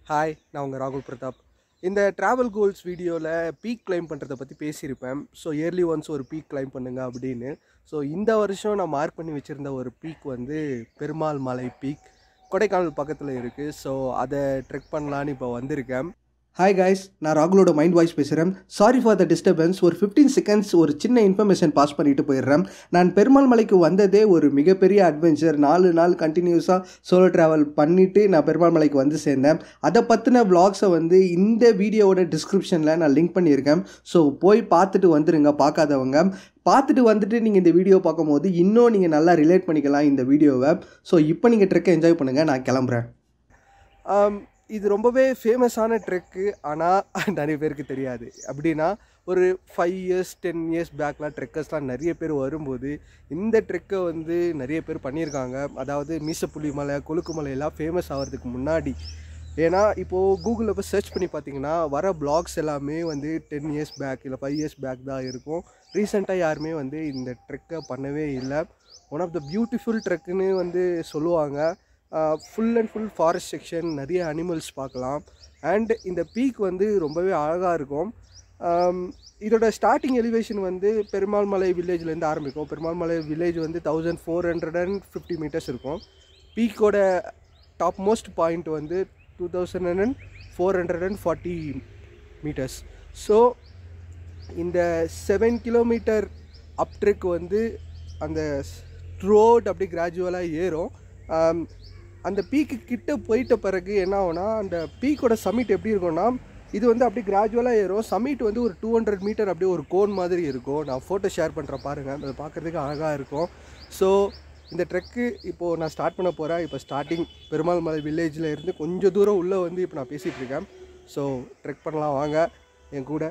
hi நான் உங்கள் ராகுல் பிரதாப் இந்த ட்ராவல் கோல்ஸ் வீடியோவில் பீக் கிளைம் பண்ணுறதை பற்றி பேசியிருப்பேன் ஸோ இயர்லி ஒன்ஸ் ஒரு பீக் கிளைம் பண்ணுங்க அப்படின்னு ஸோ இந்த வருஷம் நான் மார்க் பண்ணி வச்சுருந்த ஒரு பீக் வந்து பெருமாள் மலை பீக் கொடைக்கானல் பக்கத்தில் இருக்குது ஸோ அதை ட்ரெக் பண்ணலான்னு இப்போ வந்திருக்கேன் ஹாய் காய்ஸ் நான் ராகுலோட மைண்ட் வாய்ஸ் பேசுகிறேன் சாரி ஃபார் த டிஸ்டர்பன்ஸ் ஒரு ஃபிஃப்டீன் செகண்ட்ஸ் ஒரு சின்ன இன்ஃபர்மேஷன் பாஸ் பண்ணிட்டு போயிடுறேன் நான் பெருமாள் மலைக்கு வந்ததே ஒரு மிகப்பெரிய அட்வென்ச்சர் நாலு நாள் கண்டினியூஸாக சோலோ ட்ராவல் பண்ணிவிட்டு நான் பெருமாள் மலைக்கு வந்து சேர்ந்தேன் அதை பற்றின vlogs-அ வந்து இந்த வீடியோவோட டிஸ்கிரிப்ஷனில் நான் லிங்க் பண்ணியிருக்கேன் ஸோ போய் பார்த்துட்டு வந்துடுங்க பார்க்காதவங்க பார்த்துட்டு வந்துட்டு நீங்கள் இந்த வீடியோ பார்க்கும்போது இன்னும் நீங்கள் நல்லா ரிலேட் பண்ணிக்கலாம் இந்த வீடியோவை ஸோ இப்போ நீங்கள் ட்ரெக்கை என்ஜாய் பண்ணுங்கள் நான் கிளம்புறேன் ஆம், இது ரொம்பவே ஃபேமஸான ட்ரெக்கு ஆனால் நிறைய பேருக்கு தெரியாது அப்படின்னா ஒரு ஃபைவ் இயர்ஸ் டென் இயர்ஸ் பேக்லாம் ட்ரெக்கர்ஸ்லாம் நிறைய பேர் வரும்போது இந்த ட்ரெக்கை வந்து நிறைய பேர் பண்ணியிருக்காங்க அதாவது மீசப்புலி மலை கொழுக்கு மலை எல்லாம் ஃபேமஸ் ஆகிறதுக்கு முன்னாடி ஏன்னா இப்போது கூகுளில் போய் சர்ச் பண்ணி பார்த்தீங்கன்னா வர பிளாக்ஸ் எல்லாமே வந்து டென் இயர்ஸ் பேக் இல்லை ஃபைவ் இயர்ஸ் பேக் தான் இருக்கும் ரீசெண்டாக யாருமே வந்து இந்த ட்ரெக்கை பண்ணவே இல்லை ஒன் ஆஃப் த பியூட்டிஃபுல் ட்ரெக்குன்னு வந்து சொல்லுவாங்க full and full forest section நிறைய அனிமல்ஸ் பார்க்கலாம் அண்ட் இந்த பீக் வந்து ரொம்பவே அழகாக இருக்கும் ஆம், இதோட ஸ்டார்டிங் எலிவேஷன் வந்து பெருமாள் மலை வில்லேஜ்லேருந்து ஆரம்பிக்கும் பெருமாள் மலை வில்லேஜ் வந்து thousand four hundred and fifty metres இருக்கும் பீக்கோட டாப் மோஸ்ட் பாயிண்ட் வந்து two thousand and four hundred and forty metres so இந்த செவன் கிலோமீட்டர் அப் ட்ரெக் வந்து அந்த ரோட் அப்படி கிராஜுவலாக ஏறும் ஆம், அந்த பீக்கு கிட்ட போயிட்ட பிறகு என்ன ஆகும்னா அந்த பீக்கோட சமிட் எப்படி இருக்கும்னா இது வந்து அப்படியே கிராஜுவலாக ஏறும் சமிட் வந்து ஒரு டூ ஹண்ட்ரட் மீட்டர் அப்படியே ஒரு கோன் மாதிரி இருக்கும் நான் ஃபோட்டோ ஷேர் பண்ணுறேன் பாருங்கள் அதை பார்க்குறதுக்கு அழகாக இருக்கும் ஸோ இந்த ட்ரெக்கு இப்போது நான் ஸ்டார்ட் பண்ண போகிறேன் இப்போ ஸ்டார்டிங் பெருமாள் மலை வில்லேஜில் இருந்து கொஞ்சம் தூரம் உள்ளே வந்து இப்போ நான் பேசிகிட்டு இருக்கேன் ஸோ ட்ரெக் பண்ணலாம் வாங்க என் கூட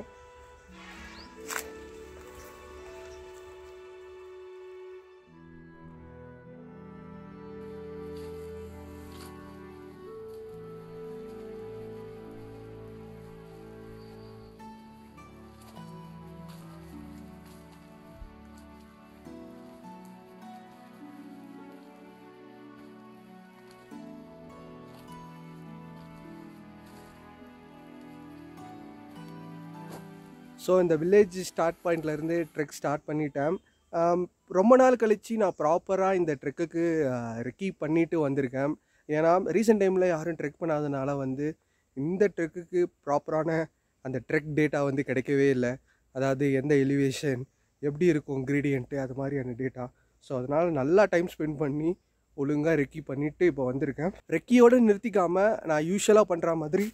ஸோ இந்த வில்லேஜ் ஸ்டார்ட் பாயிண்ட்லேருந்து ட்ரெக் ஸ்டார்ட் பண்ணிட்டேன் ஆம், ரொம்ப நாள் கழித்து நான் ப்ராப்பராக இந்த ட்ரெக்குக்கு ரெக்கி பண்ணிட்டு வந்திருக்கேன் ஏன்னா ரீசெண்ட் டைமில் யாரும் ட்ரெக் பண்ணாதனால வந்து இந்த ட்ரெக்குக்கு ப்ராப்பரான அந்த ட்ரெக் டேட்டா வந்து கிடைக்கவே இல்லை அதாவது எந்த எலிவேஷன் எப்படி இருக்கும் இன்க்ரீடியண்ட்டு அது மாதிரியான டேட்டா ஸோ அதனால் நல்லா டைம் ஸ்பெண்ட் பண்ணி ஒழுங்காக ரெக்கி பண்ணிவிட்டு இப்போ வந்திருக்கேன் ரெக்கியோடு நிறுத்திக்காமல் நான் யூஸ்வலாக பண்ணுற மாதிரி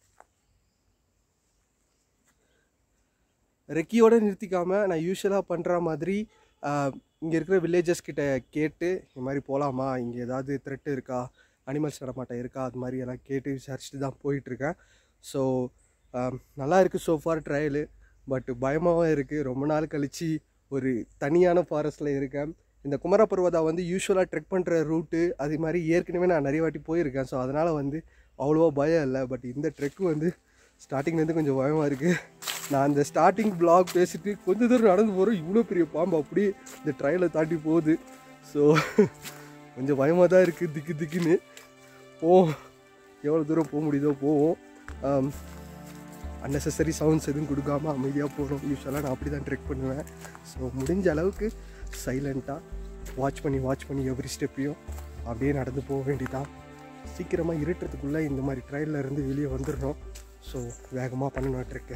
ரெக்கியோட நிறுத்திக்காமல் நான் யூஸ்வலாக பண்ணுற மாதிரி இங்கே இருக்கிற வில்லேஜஸ் கிட்ட கேட்டு இந்த மாதிரி போகலாமா இங்கே ஏதாவது த்ரெட் இருக்கா அனிமல்ஸ் நடமாட்டம் இருக்கா அது மாதிரி எல்லாம் கேட்டு விசாரிச்சுட்டு தான் போயிட்டுருக்கேன் ஸோ நல்லா இருக்குது சோஃபார் ட்ரையலு பட் பயமாகவும் இருக்குது ரொம்ப நாள் கழித்து ஒரு தனியான ஃபாரஸ்ட்டில் இருக்கேன் இந்த குமரப்பர்வதா வந்து யூஸ்வலாக ட்ரெக் பண்ணுற ரூட்டு அது மாதிரி ஏற்கனவே நான் நிறைய வாட்டி போயிருக்கேன் ஸோ அதனால் வந்து அவ்வளோவா பயம் இல்லை பட் இந்த ட்ரெக்கு வந்து ஸ்டார்டிங்லேருந்து கொஞ்சம் பயமாக இருக்குது நான் அந்த ஸ்டார்டிங் பிளாக் பேசிட்டு கொஞ்ச தூரம் நடந்து போகிறோம் இவ்வளோ பெரிய பாம்பு அப்படியே இந்த ட்ரையலை தாண்டி போகுது ஸோ கொஞ்சம் பயமாக தான் இருக்குது திக்கு திக்குன்னு போவோம் எவ்வளோ தூரம் போக முடியுதோ போவோம் அன்னெசரி சவுண்ட்ஸ் எதுவும் கொடுக்காம அமைதியாக போகணும் யூஸ்வலாக நான் அப்படி தான் ட்ரெக் பண்ணுவேன் ஸோ முடிஞ்ச அளவுக்கு சைலண்ட்டாக வாட்ச் பண்ணி வாட்ச் பண்ணி எவ்ரி ஸ்டெப்பையும் அப்படியே நடந்து போக வேண்டியதான் சீக்கிரமாக இருட்டுறதுக்குள்ளே இந்த மாதிரி ட்ரெயினில் இருந்து வெளியே வந்துடணும் ஸோ வேகமாக பண்ணணும் ட்ரெக்கை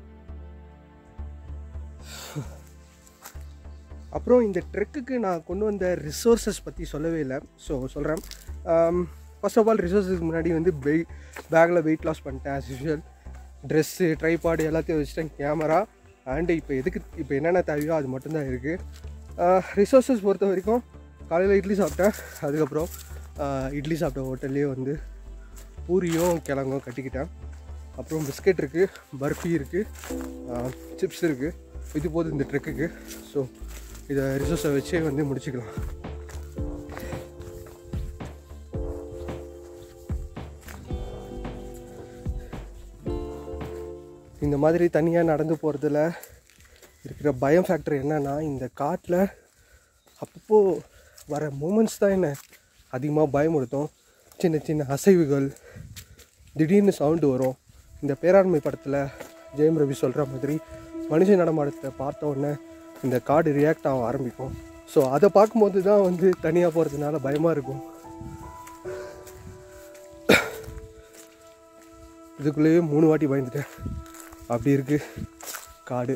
அப்புறம் இந்த ட்ரெக்குக்கு நான் கொண்டு வந்த ரிசோர்ஸஸ் பற்றி சொல்லவே இல்லை ஸோ சொல்கிறேன் ஃபர்ஸ்ட் ஆஃப் ஆல் ரிசோர்ஸஸ்க்கு முன்னாடி வந்து வெய் பேக்கில் வெயிட் லாஸ் பண்ணிட்டேன் ஆஸ் யூஷுவல் ட்ரெஸ்ஸு ட்ரைபாடு எல்லாத்தையும் வச்சுட்டேன் கேமரா அண்டு இப்போ எதுக்கு இப்போ என்னென்ன தேவையோ அது மட்டும்தான் இருக்குது ரிசோர்ஸஸ் பொறுத்த வரைக்கும் காலையில் இட்லி சாப்பிட்டேன் அதுக்கப்புறம் ஆஹ், இட்லி சாப்பிட்ட ஹோட்டல்லே வந்து பூரியும் கிழங்கும் கட்டிக்கிட்டேன் அப்புறம் பிஸ்கெட் இருக்குது பர்ஃபி இருக்குது சிப்ஸ் இருக்குது இது போதும் இந்த ட்ரெக்குக்கு ஸோ இதை ரிசோர்ஸை வச்சே வந்து முடிச்சுக்கலாம் இந்த மாதிரி தனியாக நடந்து போகிறதுல இருக்கிற பயம் ஃபேக்டர் என்னன்னா இந்த காட்டில் அப்பப்போ வர மூமெண்ட்ஸ் தான் என்ன அதிகமாக பயமுறுத்தும் சின்ன சின்ன அசைவுகள் திடீர்னு சவுண்டு வரும் இந்த பேராண்மை படத்தில் ஜெயம் ரவி சொல்கிற மாதிரி மனுஷ நடமாட்டத்தை பார்த்த உடனே இந்த காடு ரியாக்ட் ஆக ஆரம்பிக்கும் ஸோ அதை பார்க்கும்போது தான் வந்து தனியாக போகிறதுனால பயமாக இருக்கும் இதுக்குள்ளேயே மூணு வாட்டி பயந்துட்டேன் அப்படி இருக்கு காடு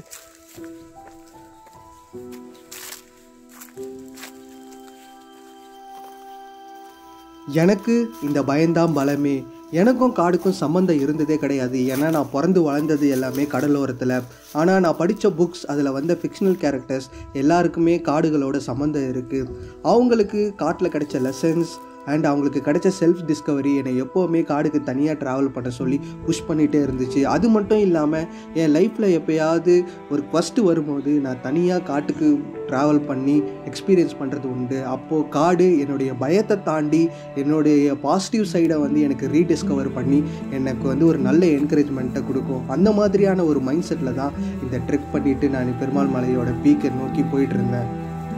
எனக்கு இந்த பயம்தான் பலமே எனக்கும் காடுக்கும் சம்மந்தம் இருந்ததே கிடையாது ஏன்னா நான் பிறந்து வளர்ந்தது எல்லாமே கடலோரத்தில் ஆனால் நான் படித்த புக்ஸ் அதில் வந்த ஃபிக்ஷனல் கேரக்டர்ஸ் எல்லாருக்குமே காடுகளோட சம்மந்தம் இருக்குது அவங்களுக்கு காட்டில் கிடைச்ச லெசன்ஸ் அண்ட் அவங்களுக்கு கிடைச்ச செல்ஃப் டிஸ்கவரி என்னை எப்போவுமே காடுக்கு தனியாக ட்ராவல் பண்ண சொல்லி புஷ் பண்ணிகிட்டே இருந்துச்சு அது மட்டும் இல்லாமல் என் லைஃப்பில் எப்போயாவது ஒரு ஃபஸ்ட்டு வரும்போது நான் தனியாக காட்டுக்கு ட்ராவல் பண்ணி எக்ஸ்பீரியன்ஸ் பண்ணுறது உண்டு அப்போது காடு என்னுடைய பயத்தை தாண்டி என்னுடைய பாசிட்டிவ் சைடை வந்து எனக்கு ரீடிஸ்கவர் பண்ணி எனக்கு வந்து ஒரு நல்ல என்கரேஜ்மெண்ட்டை கொடுக்கும் அந்த மாதிரியான ஒரு மைண்ட் செட்டில் தான் இந்த ட்ரெக் பண்ணிவிட்டு நான் பெருமாள் மலையோட பீக்கை நோக்கி போயிட்டு இருந்தேன்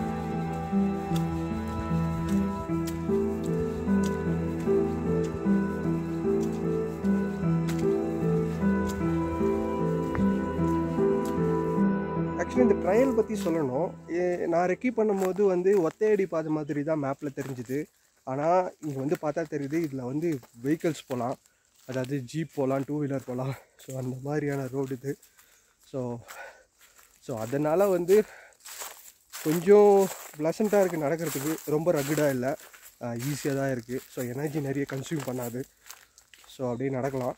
ஆக்சுவலி இந்த ட்ரையல் பற்றி சொல்லணும் ஏ- நான் ரெக்கி பண்ணும்போது வந்து ஒத்தையடி பாதை மாதிரி தான் மேப்பில் தெரிஞ்சுது ஆனால் இங்கே வந்து பார்த்தா தெரியுது இதில் வந்து வெஹிக்கிள்ஸ் போகலாம் அதாவது ஜீப் போகலாம் டூ வீலர் போகலாம் ஸோ அந்த மாதிரியான ரோடு இது ஸோ ஸோ அதனால் வந்து கொஞ்சம் ப்ளசண்ட்டாக இருக்குது நடக்கிறதுக்கு ரொம்ப ரகுடாக இல்லை ஈஸியாக தான் இருக்குது ஸோ எனர்ஜி நிறைய கன்சியூம் பண்ணாது ஸோ அப்படியே நடக்கலாம்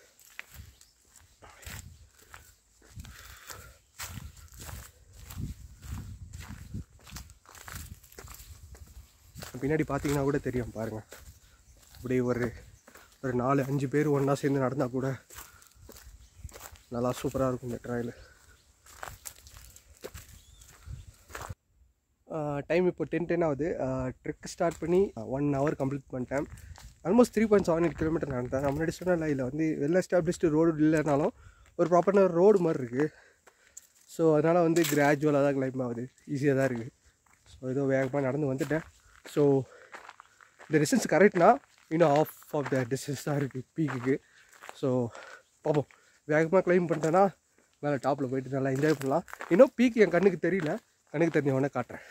பின்னாடி பார்த்தீங்கன்னா கூட தெரியும் பாருங்கள் அப்படியே ஒரு ஒரு நாலு அஞ்சு பேர் ஒன்றா சேர்ந்து நடந்தால் கூட நல்லா சூப்பராக இருக்கும் இந்த ட்ரையல் டைம் இப்போ டென் டென் ஆகுது ட்ரெக் ஸ்டார்ட் பண்ணி ஒன் ஹவர் கம்ப்ளீட் பண்ணிட்டேன் almost three point seven eight kilometre நடந்தேன் நான் முன்னாடி சொன்னேன்ல இதில் வந்து வெல் எஸ்டாப்ளிஷ்டு ரோடு இல்லைனாலும் ஒரு ப்ராப்பரான ரோடு மாதிரி இருக்குது ஸோ அதனால் வந்து கிராஜுவலாக தான் கிளைம் ஆகுது ஈஸியாக தான் இருக்குது ஸோ ஏதோ வேகமாக நடந்து வந்துட்டேன் ஸோ இந்த டிஸ்டன்ஸ் கரெக்ட்னா இன்னும் ஆஃப் ஆஃப் த டிஸ்டன்ஸ் தான் இருக்குது பீக்குக்கு ஸோ பார்ப்போம் வேகமாக கிளைம் பண்ணிட்டேன்னா மேலே டாப்பில் போயிட்டு நல்லா என்ஜாய் பண்ணலாம் இன்னும் பீக் என் கண்ணுக்கு தெரியல கண்ணுக்கு தெரிஞ்ச உடனே காட்டுறேன்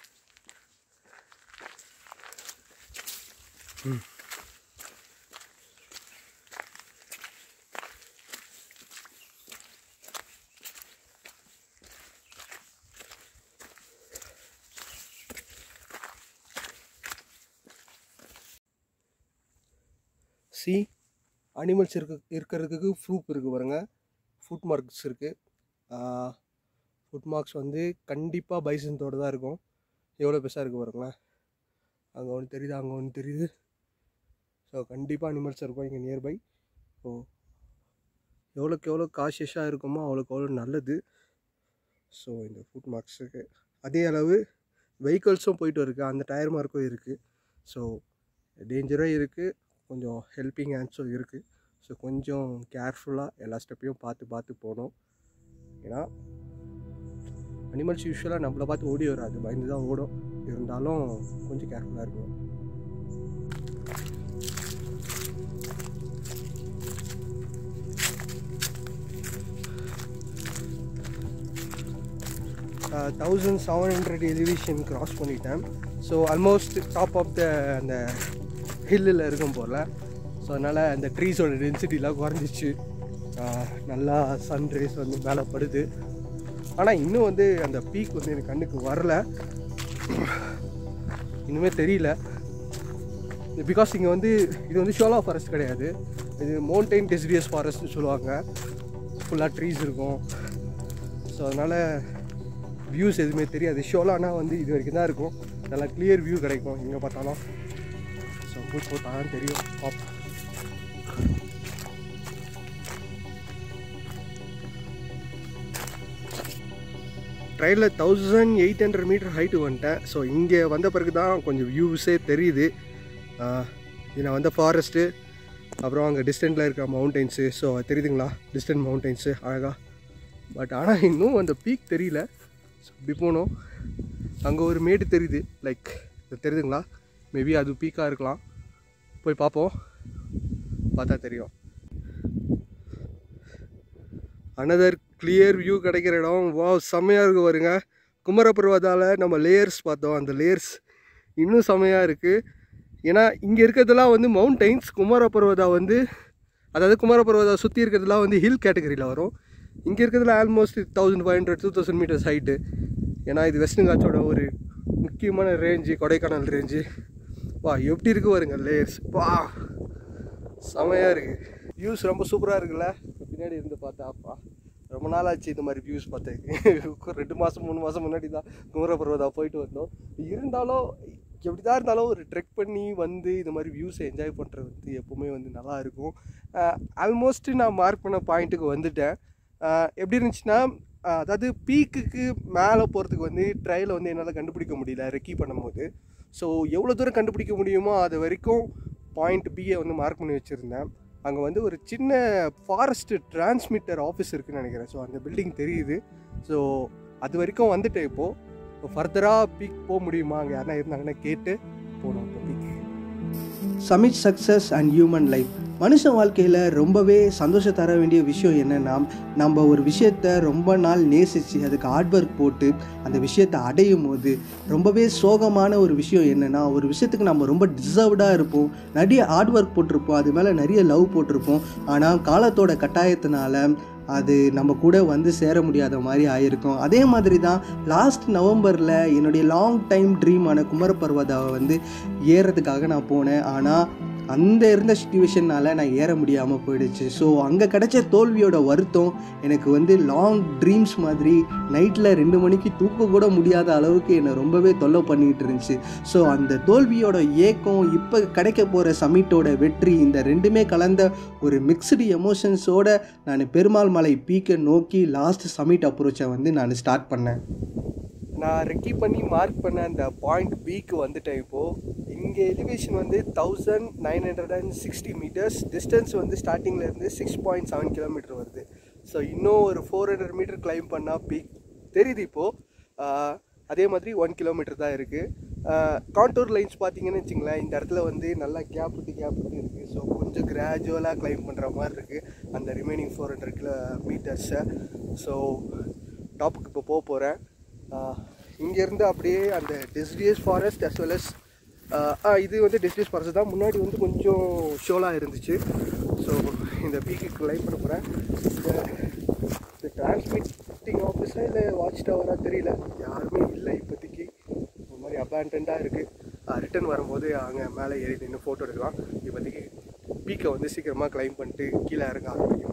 சி அனிமல்ஸ் இருக்க இருக்கிறதுக்கு ப்ரூஃப் இருக்குது பாருங்க ஃபுட் மார்க்ஸ் இருக்குது ஃபுட் மார்க்ஸ் வந்து கண்டிப்பாக பைசன்தோடு தான் இருக்கும் எவ்வளோ பெருசாக இருக்குது பாருங்களேன் அங்கே ஒன்று தெரியுது அங்கே ஒன்று தெரியுது ஸோ கண்டிப்பாக அனிமல்ஸ் இருக்கும் இங்கே நியர்பை ஸோ எவ்வளோக்கு எவ்வளோ காஷியஸாக இருக்குமோ அவ்வளோக்கு அவ்வளோ நல்லது ஸோ இந்த ஃபுட் மார்க்ஸுக்கு அதே அளவு வெஹிக்கல்ஸும் போயிட்டு இருக்குது அந்த டயர் மார்க்கும் இருக்குது ஸோ டேஞ்சரும் இருக்குது கொஞ்சம் ஹெல்பிங் ஹேண்ட்ஸும் இருக்குது ஸோ கொஞ்சம் கேர்ஃபுல்லாக எல்லா ஸ்டெப்பையும் பார்த்து பார்த்து போகணும் ஏன்னா அனிமல்ஸ் யூஸ்வலாக நம்மளை பார்த்து ஓடி வராது பயந்து தான் ஓடும் இருந்தாலும் கொஞ்சம் கேர்ஃபுல்லாக இருக்கணும் thousand seven hundred elevation cross பண்ணிட்டேன் so almost top of the அந்த ஹில்லில் இருக்கும் போல் ஸோ அதனால் அந்த ட்ரீஸோட டென்சிட்டிலாம் குறைஞ்சிச்சு ஆஹ் நல்லா சன் ரேஸ் வந்து மேலே படுது ஆனால் இன்னும் வந்து அந்த பீக் வந்து எனக்கு கண்ணுக்கு வரல இன்னுமே தெரியல பிகாஸ் இங்கே வந்து இது வந்து ஷோலா ஃபாரஸ்ட் கிடையாது இது மவுண்டைன் டெசிடியஸ் ஃபாரஸ்ட்னு சொல்லுவாங்க ஃபுல்லாக ட்ரீஸ் இருக்கும் ஸோ அதனால் வியூஸ் எதுவுமே தெரியாது ஷோலானா வந்து இது வரைக்கும் தான் இருக்கும் நல்லா கிளியர் வியூ கிடைக்கும் எங்கே பார்த்தாலும் ஸோ போய் பார்த்தா தான் தெரியும் பார்ப்போம் ட்ரெயினில் thousand eight hundred metre height வந்துட்டேன் ஸோ இங்கே வந்த பிறகு தான் கொஞ்சம் வியூஸே தெரியுது இதில் வந்த ஃபாரஸ்ட்டு அப்புறம் அங்கே டிஸ்டன்ட்டில் இருக்க மவுண்டெயின்ஸு ஸோ தெரியுதுங்களா டிஸ்டன்ட் மவுண்டெயின்ஸு அழகாக பட் ஆனால் இன்னும் அந்த பீக் தெரியல ஸோ இப்படி போனோம் அங்கே ஒரு மேடு தெரியுது லைக் இது தெரியுதுங்களா மேபி அது பீக்காக இருக்கலாம் போய் பார்ப்போம் பார்த்தா தெரியும் அனதர் கிளியர் வியூ கிடைக்கிற இடம் வா செம்மையாக இருக்கு பாருங்க குமரப்பருவதால் நம்ம லேயர்ஸ் பார்த்தோம் அந்த லேயர்ஸ் இன்னும் செம்மையாக இருக்குது ஏன்னா இங்கே இருக்கிறதெல்லாம் வந்து மவுண்டைன்ஸ் குமரப்பருவதா வந்து அதாவது குமரப்பருவதா சுற்றி இருக்கிறதுலாம் வந்து ஹில் கேட்டகரியில் வரும் இங்கே இருக்கிறதுல almost thousand five hundred two thousand metres height ஏன்னா இது வெஸ்டர்ன் காட்சோட ஒரு முக்கியமான ரேஞ்சு கொடைக்கானல் ரேஞ்சு வா எப்படி இருக்கு பாருங்க லேயர்ஸ் வா செமையாக இருக்குது வியூஸ் ரொம்ப சூப்பராக இருக்குல்ல பின்னாடி இருந்து பார்த்தாப்பா ரொம்ப நாள் ஆச்சு இந்த மாதிரி வியூஸ் பார்த்தேன் ரெண்டு மாதம் மூணு மாதம் முன்னாடி தான் குமரபர்வதா போயிட்டு வந்தோம் இருந்தாலும் எப்படி தான் இருந்தாலும் ஒரு ட்ரெக் பண்ணி வந்து இந்த மாதிரி வியூஸை என்ஜாய் பண்ணுறது வந்து எப்போவுமே வந்து நல்லா இருக்கும் ஆல்மோஸ்ட் நான் மார்க் பண்ண பாயிண்ட்டுக்கு வந்துட்டேன் அஹ் எப்படி இருந்துச்சுன்னா அஹ் அதாவது பீக்குக்கு மேலே போகிறதுக்கு வந்து ட்ரையலை வந்து என்னால் கண்டுபிடிக்க முடியல ரெக்கி பண்ணும்போது ஸோ எவ்வளோ தூரம் கண்டுபிடிக்க முடியுமோ அது வரைக்கும் பாயிண்ட் பியை வந்து மார்க் பண்ணி வச்சுருந்தேன் அங்கே வந்து ஒரு சின்ன ஃபாரஸ்ட் டிரான்ஸ்மிட்டர் ஆஃபீஸ் இருக்குன்னு நினைக்கிறேன் ஸோ அந்த பில்டிங் தெரியுது ஸோ அது வரைக்கும் வந்துட்டேன் இப்போது ஃபர்தராக பீக் போக முடியுமா அங்கே யாருனா இருந்தாங்கன்னா கேட்டு போகணும் இப்போ peak summit success and human life மனுஷன் வாழ்க்கையில் ரொம்பவே சந்தோஷம் தர வேண்டிய விஷயம் என்னென்னா நம்ம ஒரு விஷயத்த ரொம்ப நாள் நேசித்து அதுக்கு ஹார்ட் ஒர்க் போட்டு அந்த விஷயத்தை அடையும் போது ரொம்பவே சோகமான ஒரு விஷயம் என்னென்னா ஒரு விஷயத்துக்கு நம்ம ரொம்ப டிசர்வ்டாக இருப்போம் நிறைய ஹார்ட் ஒர்க் போட்டிருப்போம் அது மேலே நிறைய லவ் போட்டிருப்போம் ஆனால் காலத்தோட கட்டாயத்தினால அது நம்ம கூட வந்து சேர முடியாத மாதிரி ஆயிருக்கும் அதே மாதிரி தான் லாஸ்ட் நவம்பரில் என்னுடைய லாங் டைம் ட்ரீமான குமரப்பர்வதாவை வந்து ஏறதுக்காக நான் போனேன் ஆனால் அந்த இருந்த சுச்சுவேஷனால் நான் ஏற முடியாமல் போயிடுச்சு ஸோ அங்கே கிடைச்ச தோல்வியோட வருத்தம் எனக்கு வந்து லாங் ட்ரீம்ஸ் மாதிரி நைட்டில் ரெண்டு மணிக்கு தூக்க கூட முடியாத அளவுக்கு என்னை ரொம்பவே தொல்லை பண்ணிக்கிட்டு இருந்துச்சு ஸோ அந்த தோல்வியோட ஏக்கம் இப்போ கிடைக்க போகிற சமிட்டோட வெற்றி இந்த ரெண்டுமே கலந்த ஒரு மிக்ஸ்டு எமோஷன்ஸோட நான் பெருமாள் மலை பீக்கை நோக்கி லாஸ்ட் சமிட் அப்ரோச்சை வந்து நான் ஸ்டார்ட் பண்ணேன் நான் ரெக்கி பண்ணி மார்க் பண்ண அந்த பாயிண்ட் பிக்கு வந்துட்டேன் இப்போது இங்கே எலிவேஷன் வந்து thousand nine hundred and sixty metres distance வந்து ஸ்டார்டிங்லேருந்து சிக்ஸ் பாயிண்ட் செவன் கிலோமீட்டர் வருது ஸோ இன்னும் ஒரு ஃபோர் ஹண்ட்ரட் மீட்டர் கிளைம் பண்ணால் பீக் தெரியுது இப்போது அதே மாதிரி ஒன் கிலோமீட்டர் தான் இருக்குது கான்டூர் லைன்ஸ் பார்த்தீங்கன்னு வச்சுங்களேன் இந்த இடத்துல வந்து நல்லா கேப் விட்டு கேப் விட்டு இருக்குது ஸோ கொஞ்சம் கிராஜுவலாக கிளைம் பண்ணுற மாதிரி இருக்குது அந்த ரிமைனிங் ஃபோர் ஹண்ட்ரட் கிலோ மீட்டர்ஸை ஸோ டாப்புக்கு இப்போ போக போகிறேன் இங்கேருந்து அப்படியே அந்த deciduous forest as well as ஆ இது வந்து டெஸ்டியஸ் ஃபாரஸ்ட் தான் முன்னாடி வந்து கொஞ்சம் ஷோலாக இருந்துச்சு ஸோ இந்த பீக்கு கிளைம் பண்ண போகிறேன் இந்த டிரான்ஸ்மிட்டிங் ஆஃபீஸாக இல்லை வாட்ச் டவராக தெரியல யாருமே இல்லை இப்போதைக்கு ஒரு மாதிரி அபேண்டண்டாக இருக்குது ரிட்டர்ன் வரும்போது அங்கே மேலே ஏறி நின்று ஃபோட்டோ எடுக்கலாம் இப்போதைக்கு பீக்கை வந்து சீக்கிரமாக கிளைம் பண்ணிட்டு கீழே இறங்க ஆரம்பிக்கும்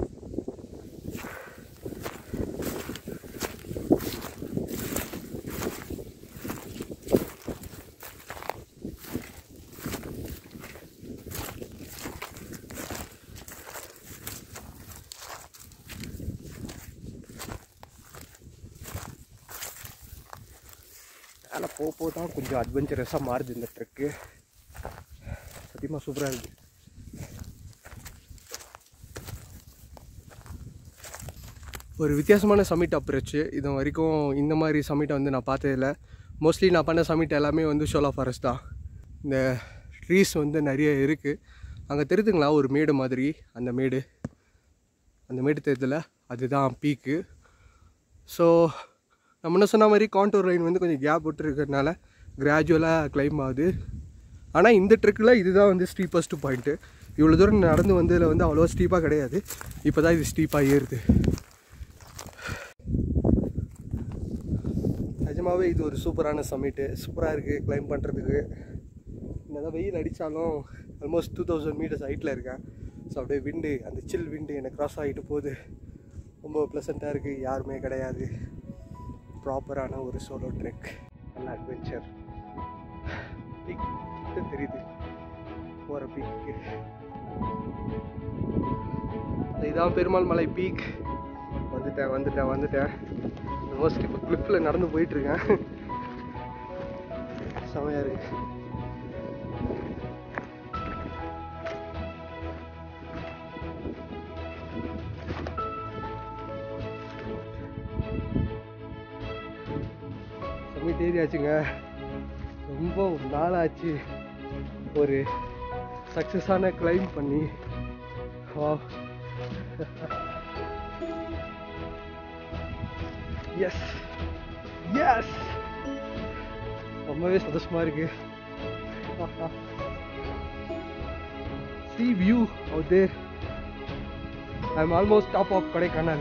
மேலே போக போக தான் கொஞ்சம் அட்வென்ச்சரஸாக மாறுது இந்த ட்ரெக்கு சத்தியமாக சூப்பராக இருக்குது ஒரு வித்தியாசமான சமிட் அப்ரோச்சு இது வரைக்கும் இந்த மாதிரி சமிட்டை வந்து நான் பார்த்ததில்ல மோஸ்ட்லி நான் பண்ண சமிட் எல்லாமே வந்து ஷோலா ஃபாரஸ்ட் தான் இந்த ட்ரீஸ் வந்து நிறைய இருக்குது அங்கே தெரியுதுங்களா ஒரு மேடு மாதிரி அந்த மேடு அந்த மேடு தெரியுதுல அதுதான் பீக்கு ஸோ நான் முன்ன சொன்ன மாதிரி கான்டூர் லைன் வந்து கொஞ்சம் கேப் விட்டுருக்கறனால கிராஜுவலாக கிளைம் ஆகுது ஆனால் இந்த ட்ரெக்கில் இதுதான் வந்து ஸ்டீப்பஸ்ட் பாயிண்ட்டு இவ்வளோ தூரம் நடந்து வந்ததில் வந்து அவ்வளோவா ஸ்டீப்பாக கிடையாது இப்போ தான் இது ஸ்டீப்பாக ஏறுது நிஜமாவே இது ஒரு சூப்பரான சம்மிட்டு சூப்பராக இருக்குது கிளைம் பண்ணுறதுக்கு என்னதான் வெயில் அடித்தாலும் ஆல்மோஸ்ட் டூ தௌசண்ட் மீட்டர்ஸ் ஹைட்டில் இருக்கேன் ஸோ அப்படியே விண்டு அந்த சில் விண்டு எனக்கு கிராஸ் ஆகிட்டு போகுது ரொம்ப ப்ளசண்ட்டாக இருக்குது யாருமே கிடையாது ப்ராப்பரான ஒரு சோலோ ட்ரெக் நல்ல அட்வென்ச்சர் பீக் தெரியுது போகிற பீக்கு இதான் பெருமாள் மலை பீக் வந்துட்டேன் வந்துட்டேன் வந்துட்டேன் ஆல்மோஸ்ட் இப்போ கிளிப்பில் நடந்து போயிட்டுருக்கேன் செமையாக இருக்கு சமிட் ஏரியாச்சுங்க ரொம்ப நாளாச்சு ஒரு சக்ஸஸான கிளைம் பண்ணி வா எஸ் எஸ் ரொம்பவே சந்தோஷமா இருக்கு see view out there i'm almost top of kodaikanal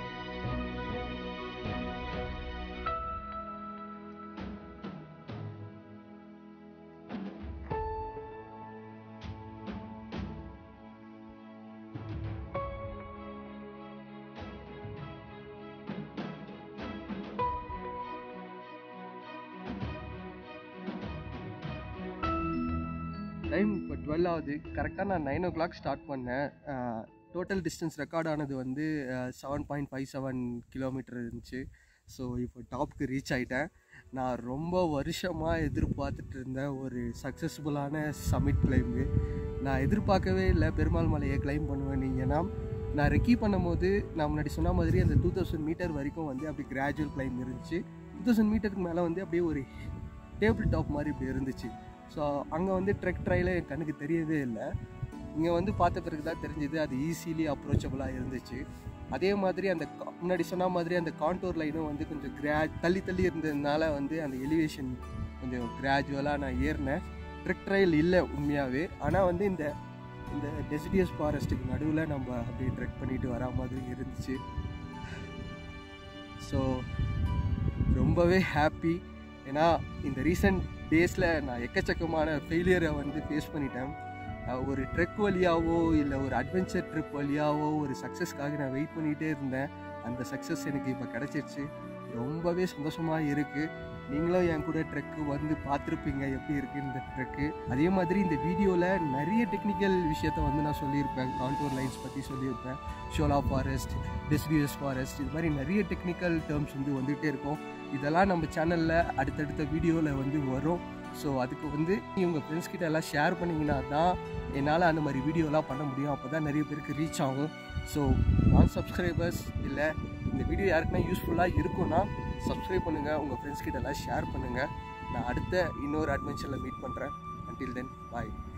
time இப்போ டுவெல் ஆகுது கரெக்டாக நான் நைன் ஓ கிளாக் ஸ்டார்ட் பண்ணேன் டோட்டல் டிஸ்டன்ஸ் ரெக்கார்ட் ஆனது வந்து seven point five seven kilometre இருந்துச்சு ஸோ இப்போ டாப்க்கு ரீச் ஆகிட்டேன் நான் ரொம்ப வருஷமாக எதிர்பார்த்துட்டு இருந்த ஒரு சக்ஸஸ்ஃபுல்லான சமிட் கிளைம்பு நான் எதிர்பார்க்கவே இல்லை பெருமாள் மலையை கிளைம் பண்ணுவேன் நீங்கன்னா நான் ரெக்கி பண்ணும்போது நான் முன்னாடி சொன்ன மாதிரி அந்த டூ தௌசண்ட் மீட்டர் வரைக்கும் வந்து அப்படி கிராஜுவல் கிளைம் இருந்துச்சு டூ தௌசண்ட் மீட்டருக்கு மேலே வந்து அப்படியே ஒரு டேபிள் டாப் மாதிரி இப்படி இருந்துச்சு ஸோ அங்கே வந்து ட்ரெக் ட்ரையில் என் கண்ணுக்கு தெரியவே இல்லை இங்கே வந்து பார்த்த பிறகு தான் தெரிஞ்சுது அது ஈஸிலி அப்ரோச்சபிளாக இருந்துச்சு அதே மாதிரி அந்த கா- முன்னாடி சொன்ன மாதிரி அந்த கான்டோர் லைனும் வந்து கொஞ்சம் கிரா தள்ளி தள்ளி இருந்ததுனால வந்து அந்த எலிவேஷன் கொஞ்சம் கிராஜுவலாக நான் ஏறினேன் ட்ரெக் ட்ரையல் இல்லை உண்மையாகவே ஆனால் வந்து இந்த இந்த டெசிடியஸ் ஃபாரஸ்ட்டுக்கு நடுவில் நம்ம அப்படியே ட்ரெக் பண்ணிட்டு வரா மாதிரி இருந்துச்சு ஸோ ரொம்பவே ஹாப்பி ஏன்னா இந்த ரீசெண்ட் டேஸில் நான் எக்கச்சக்கமான ஃபெயிலியரை வந்து ஃபேஸ் பண்ணிட்டேன் அஹ் ஒரு ட்ரெக் வழியாவோ இல்லை ஒரு அட்வென்ச்சர் ட்ரிப் வழியாவோ ஒரு சக்ஸஸ்க்காக நான் வெயிட் பண்ணிகிட்டே இருந்தேன் அந்த சக்ஸஸ் எனக்கு இப்போ கிடச்சிருச்சு ரொம்பவே சந்தோஷமாக இருக்குது நீங்களும் என் கூட ட்ரெக்கு வந்து பார்த்துருப்பீங்க எப்படி இருக்குது இந்த ட்ரெக்கு அதே மாதிரி இந்த வீடியோவில் நிறைய டெக்னிக்கல் விஷயத்த வந்து நான் சொல்லியிருப்பேன் கான்டோர் லைன்ஸ் பற்றி சொல்லியிருப்பேன் ஷோலா ஃபாரஸ்ட் டெசிடியஸ் ஃபாரஸ்ட் இது மாதிரி நிறைய டெக்னிக்கல் டேர்ம்ஸ் வந்து வந்துகிட்டே இருக்கும் இதெல்லாம் நம்ம சேனலில் அடுத்தடுத்த வீடியோவில் வந்து வரும் ஸோ அதுக்கு வந்து உங்கள் ஃப்ரெண்ட்ஸ் கிட்ட எல்லாம் ஷேர் பண்ணிங்கன்னா தான் என்னால் அந்த மாதிரி வீடியோலாம் பண்ண முடியும் அப்போ தான் நிறைய பேருக்கு ரீச் ஆகும் ஸோ நான் சப்ஸ்கிரைபர்ஸ் இல்லை இந்த வீடியோ யாருக்குன்னா யூஸ்ஃபுல்லாக இருக்கும்னா சப்ஸ்கிரைப் பண்ணுங்கள் உங்கள் ஃப்ரெண்ட்ஸ் கிட்ட எல்லாம் ஷேர் பண்ணுங்கள் நான் அடுத்த இன்னொரு அட்வென்ச்சரில் மீட் பண்ணுறேன் until தென் பாய்